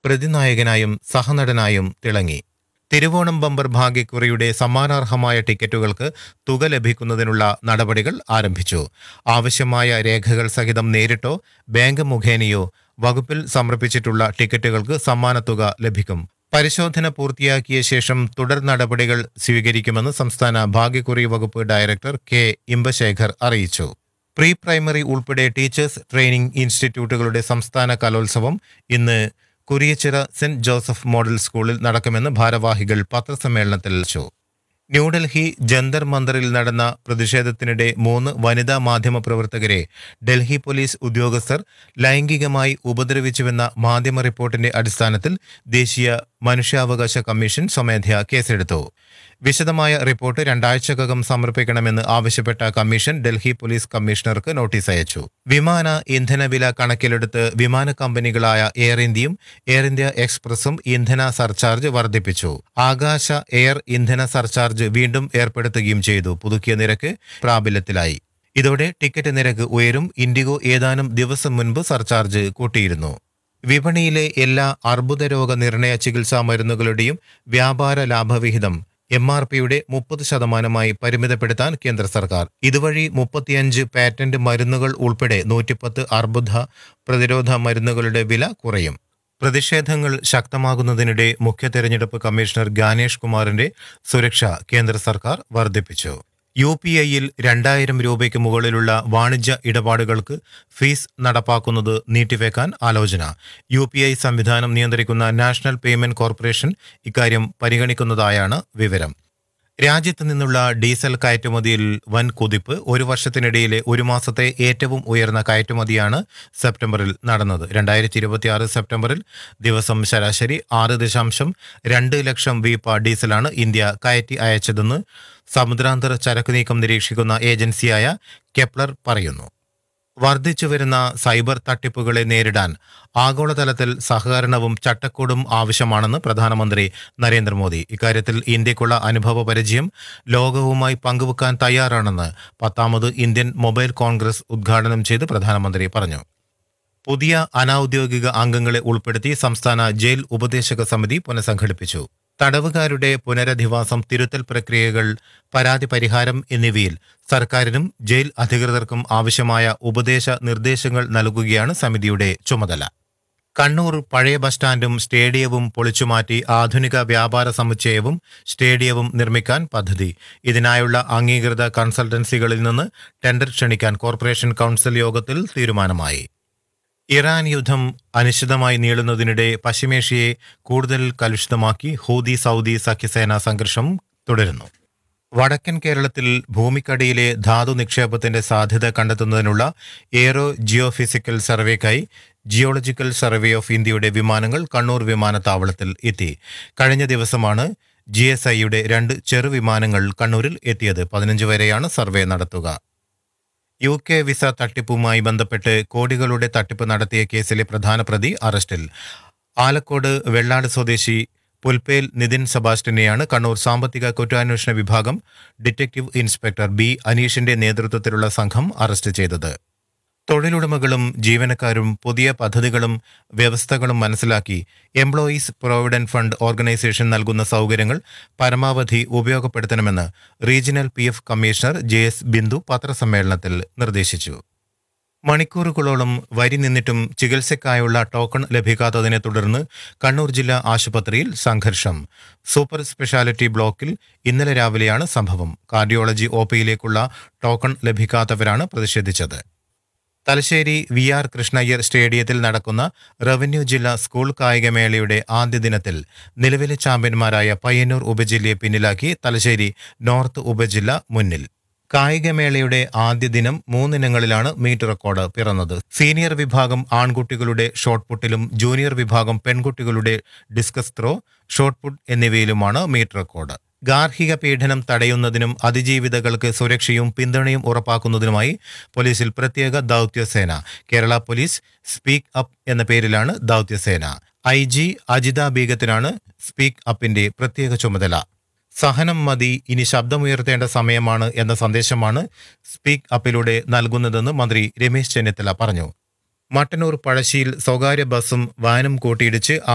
പ്രതിനായകനായും സഹനടനായും തിളങ്ങി തിരുവോണം ബമ്പർ ഭാഗ്യക്കുറിയുടെ സമ്മാനാർഹമായ ടിക്കറ്റുകൾക്ക് തുക ലഭിക്കുന്നതിനുള്ള നടപടികൾ ആരംഭിച്ചു ആവശ്യമായ രേഖകൾ സഹിതം നേരിട്ടോ ബാങ്ക് മുഖേനയോ വകുപ്പിൽ സമർപ്പിച്ചിട്ടുള്ള ടിക്കറ്റുകൾക്ക് സമ്മാനത്തുക ലഭിക്കും പരിശോധന പൂർത്തിയാക്കിയ ശേഷം തുടർ നടപടികൾ സ്വീകരിക്കുമെന്ന് സംസ്ഥാന ഭാഗ്യക്കുറി വകുപ്പ് ഡയറക്ടർ കെ ഇമ്പശേഖർ അറിയിച്ചു പ്രീ പ്രൈമറി ഉൾപ്പെടെ ടീച്ചേഴ്സ് ട്രെയിനിംഗ് ഇൻസ്റ്റിറ്റ്യൂട്ടുകളുടെ സംസ്ഥാന കലോത്സവം ഇന്ന് കുരിയച്ചിറ സെന്റ് ജോസഫ് മോഡൽ സ്കൂളിൽ നടക്കുമെന്ന് ഭാരവാഹികൾ പത്രസമ്മേളനത്തിൽ അറിയിച്ചു ന്യൂഡൽഹി ജന്തർ മന്ദറിൽ നടന്ന പ്രതിഷേധത്തിനിടെ മൂന്ന് വനിതാ മാധ്യമ പ്രവർത്തകരെ ഡൽഹി പോലീസ് ഉദ്യോഗസ്ഥർ ലൈംഗികമായി ഉപദ്രവിച്ചുവെന്ന മാധ്യമ റിപ്പോർട്ടിന്റെ അടിസ്ഥാനത്തിൽ ദേശീയ മനുഷ്യാവകാശ കമ്മീഷൻ സ്വമേധയാ കേസെടുത്തു വിശദമായ റിപ്പോർട്ട് രണ്ടാഴ്ചക്കകം സമർപ്പിക്കണമെന്ന് ആവശ്യപ്പെട്ട കമ്മീഷൻ ഡൽഹി പോലീസ് കമ്മീഷണർക്ക് നോട്ടീസ് അയച്ചു വിമാന ഇന്ധനവില കണക്കിലെടുത്ത് വിമാന കമ്പനികളായ എയർ ഇന്ത്യയും എയർ ഇന്ത്യ എക്സ്പ്രസും ഇന്ധന സർചാർജ് വർദ്ധിപ്പിച്ചു ആകാശ എയർ ഇന്ധന സർചാർജ് വീണ്ടും ഏർപ്പെടുത്തുകയും ചെയ്തു പുതുക്കിയ നിരക്ക് പ്രാബല്യത്തിലായി ഇതോടെ ടിക്കറ്റ് നിരക്ക് ഉയരും ഇൻഡിഗോ ഏതാനും ദിവസം മുൻപ് സർചാർജ് കൂട്ടിയിരുന്നു വിപണിയിലെ എല്ലാ അർബുദ രോഗ നിർണയ ചികിത്സാ മരുന്നുകളുടെയും വ്യാപാര ലാഭവിഹിതം എം ആർ പിയുടെ മുപ്പത് ശതമാനമായി പരിമിതപ്പെടുത്താൻ കേന്ദ്ര സർക്കാർ ഇതുവഴി മുപ്പത്തിയഞ്ച് പാറ്റന്റ് മരുന്നുകൾ ഉൾപ്പെടെ നൂറ്റിപ്പത്ത് അർബുദ പ്രതിരോധ മരുന്നുകളുടെ വില കുറയും പ്രതിഷേധങ്ങൾ ശക്തമാകുന്നതിനിടെ മുഖ്യ തെരഞ്ഞെടുപ്പ് കമ്മീഷണർ ഗാനേഷ് കുമാറിന്റെ സുരക്ഷ കേന്ദ്ര സർക്കാർ വർദ്ധിപ്പിച്ചു യു പി ഐയിൽ രണ്ടായിരം രൂപയ്ക്ക് മുകളിലുള്ള വാണിജ്യ ഇടപാടുകൾക്ക് ഫീസ് നടപ്പാക്കുന്നത് നീട്ടിവെക്കാൻ ആലോചന യു പി ഐ സംവിധാനം നിയന്ത്രിക്കുന്ന നാഷണൽ പേയ്മെന്റ് കോർപ്പറേഷൻ ഇക്കാര്യം പരിഗണിക്കുന്നതായാണ് വിവരം രാജ്യത്ത് നിന്നുള്ള ഡീസൽ കയറ്റുമതിയിൽ വൻ കുതിപ്പ് ഒരു വർഷത്തിനിടയിലെ ഒരു മാസത്തെ ഏറ്റവും ഉയർന്ന കയറ്റുമതിയാണ് സെപ്റ്റംബറിൽ നടന്നത് രണ്ടായിരത്തി ഇരുപത്തിയാറ് സെപ്റ്റംബറിൽ ദിവസം ശരാശരി ആറ് ദശാംശം രണ്ട് ലക്ഷം വീപ്പ ഡീസലാണ് ഇന്ത്യ കയറ്റി അയച്ചതെന്ന് സമുദ്രാന്തര ചരക്ക് നീക്കം നിരീക്ഷിക്കുന്ന ഏജൻസിയായ കെപ്ലർ പറയുന്നു വർദ്ധിച്ചുവരുന്ന സൈബർ തട്ടിപ്പുകളെ നേരിടാൻ ആഗോളതലത്തിൽ സഹകരണവും ചട്ടക്കൂടും ആവശ്യമാണെന്ന് പ്രധാനമന്ത്രി നരേന്ദ്രമോദി ഇക്കാര്യത്തിൽ ഇന്ത്യക്കുള്ള അനുഭവ പരിചയം ലോകവുമായി പങ്കുവെക്കാൻ തയ്യാറാണെന്ന് പത്താമത് ഇന്ത്യൻ മൊബൈൽ കോൺഗ്രസ് ഉദ്ഘാടനം ചെയ്ത് പ്രധാനമന്ത്രി പറഞ്ഞു പുതിയ അനൌദ്യോഗിക അംഗങ്ങളെ ഉൾപ്പെടുത്തി സംസ്ഥാന ജയിൽ ഉപദേശക സമിതി പുനഃസംഘടിപ്പിച്ചു തടവുകാരുടെ പുനരധിവാസം തിരുത്തൽ പ്രക്രിയകൾ പരാതി പരിഹാരം എന്നിവയിൽ സർക്കാരിനും ജയിൽ അധികൃതർക്കും ആവശ്യമായ ഉപദേശ നിർദ്ദേശങ്ങൾ നൽകുകയാണ് സമിതിയുടെ ചുമതല കണ്ണൂർ പഴയ ബസ് സ്റ്റാൻഡും സ്റ്റേഡിയവും പൊളിച്ചുമാറ്റി ആധുനിക വ്യാപാര സമുച്ചയവും സ്റ്റേഡിയവും നിർമ്മിക്കാൻ പദ്ധതി ഇതിനായുള്ള അംഗീകൃത കൺസൾട്ടൻസികളിൽ നിന്ന് ടെൻഡർ ക്ഷണിക്കാൻ കോർപ്പറേഷൻ കൗൺസിൽ യോഗത്തിൽ തീരുമാനമായി ഇറാൻ യുദ്ധം അനിശ്ചിതമായി നീളുന്നതിനിടെ പശ്ചിമേഷ്യയെ കൂടുതൽ കലുഷിതമാക്കി ഹൂതി സൗദി സഖ്യസേന സംഘർഷം തുടരുന്നു വടക്കൻ കേരളത്തിൽ ഭൂമിക്കടിയിലെ ധാതു നിക്ഷേപത്തിന്റെ സാധ്യത കണ്ടെത്തുന്നതിനുള്ള എയറോ ജിയോഫിസിക്കൽ സർവേക്കായി ജിയോളജിക്കൽ സർവേ ഓഫ് ഇന്ത്യയുടെ വിമാനങ്ങൾ കണ്ണൂർ വിമാനത്താവളത്തിൽ എത്തി കഴിഞ്ഞ ദിവസമാണ് ജി എസ് ഐയുടെ രണ്ട് ചെറുവിമാനങ്ങൾ കണ്ണൂരിൽ എത്തിയത് പതിനഞ്ച് വരെയാണ് സർവേ നടത്തുക യു കെ വിസ തട്ടിപ്പുമായി ബന്ധപ്പെട്ട് കോടികളുടെ തട്ടിപ്പ് നടത്തിയ കേസിലെ പ്രധാന പ്രതി അറസ്റ്റിൽ ആലക്കോട് വെള്ളാട് സ്വദേശി പുൽപ്പേൽ നിതിൻ സെബാസ്റ്റ്യനെയാണ് കണ്ണൂർ സാമ്പത്തിക കുറ്റാന്വേഷണ വിഭാഗം ഡിറ്റക്റ്റീവ് ഇൻസ്പെക്ടർ ബി അനീഷിന്റെ നേതൃത്വത്തിലുള്ള സംഘം അറസ്റ്റ് ചെയ്തത് തൊഴിലുടമകളും ജീവനക്കാരും പുതിയ പദ്ധതികളും വ്യവസ്ഥകളും മനസ്സിലാക്കി എംപ്ലോയീസ് പ്രൊവിഡന്റ് ഫണ്ട് ഓർഗനൈസേഷൻ നൽകുന്ന സൗകര്യങ്ങൾ പരമാവധി ഉപയോഗപ്പെടുത്തണമെന്ന് regional P F commissioner J S Bindu പത്രസമ്മേളനത്തിൽ നിർദ്ദേശിച്ചു മണിക്കൂറുകളോളം വരി നിന്നിട്ടും ചികിത്സയ്ക്കായുള്ള ടോക്കൺ ലഭിക്കാത്തതിനെ തുടർന്ന് കണ്ണൂർ ജില്ലാ ആശുപത്രിയിൽ സംഘർഷം സൂപ്പർ സ്പെഷ്യാലിറ്റി ബ്ലോക്കിൽ ഇന്നലെ രാവിലെയാണ് സംഭവം കാർഡിയോളജി ഒ പിയിലേക്കുള്ള ടോക്കൺ ലഭിക്കാത്തവരാണ് പ്രതിഷേധിച്ചത് തലശ്ശേരി വി ആർ കൃഷ്ണയ്യർ സ്റ്റേഡിയത്തിൽ നടക്കുന്ന റവന്യൂ ജില്ലാ സ്കൂൾ കായികമേളയുടെ ആദ്യ ദിനത്തിൽ നിലവിലെ ചാമ്പ്യന്മാരായ പയ്യന്നൂർ ഉപജില്ലയെ പിന്നിലാക്കി തലശ്ശേരി നോർത്ത് ഉപജില്ല മുന്നിൽ കായികമേളയുടെ ആദ്യ ദിനം മൂന്നിനങ്ങളിലാണ് മീറ്റ് റെക്കോർഡ് പിറന്നത് സീനിയർ വിഭാഗം ആൺകുട്ടികളുടെ ഷോട്ട് പുട്ടിലും ജൂനിയർ വിഭാഗം പെൺകുട്ടികളുടെ ഡിസ്കസ് ത്രോ ഷോട്ട് പുട്ട് എന്നിവയിലുമാണ് മീറ്റ് റെക്കോർഡ് ഗാർഹിക പീഡനം തടയുന്നതിനും അതിജീവിതകൾക്ക് സുരക്ഷയും പിന്തുണയും ഉറപ്പാക്കുന്നതിനുമായി പോലീസിൽ പ്രത്യേക ദൗത്യസേന കേരള പോലീസ് സ്പീക്ക് അപ്പ് എന്ന പേരിലാണ് ദൗത്യസേന ഐ ജി അജിത ബീഗത്തിനാണ് സ്പീക്ക് അപ്പിന്റെ പ്രത്യേക ചുമതല സഹനം മതി ഇനി ശബ്ദമുയർത്തേണ്ട സമയമാണ് എന്ന സന്ദേശമാണ് സ്പീക്ക് അപ്പിലൂടെ നൽകുന്നതെന്ന് മന്ത്രി രമേശ് ചെന്നിത്തല പറഞ്ഞു മട്ടന്നൂർ പഴശ്ശിയിൽ സ്വകാര്യ ബസ്സും വാനും കൂട്ടിയിടിച്ച്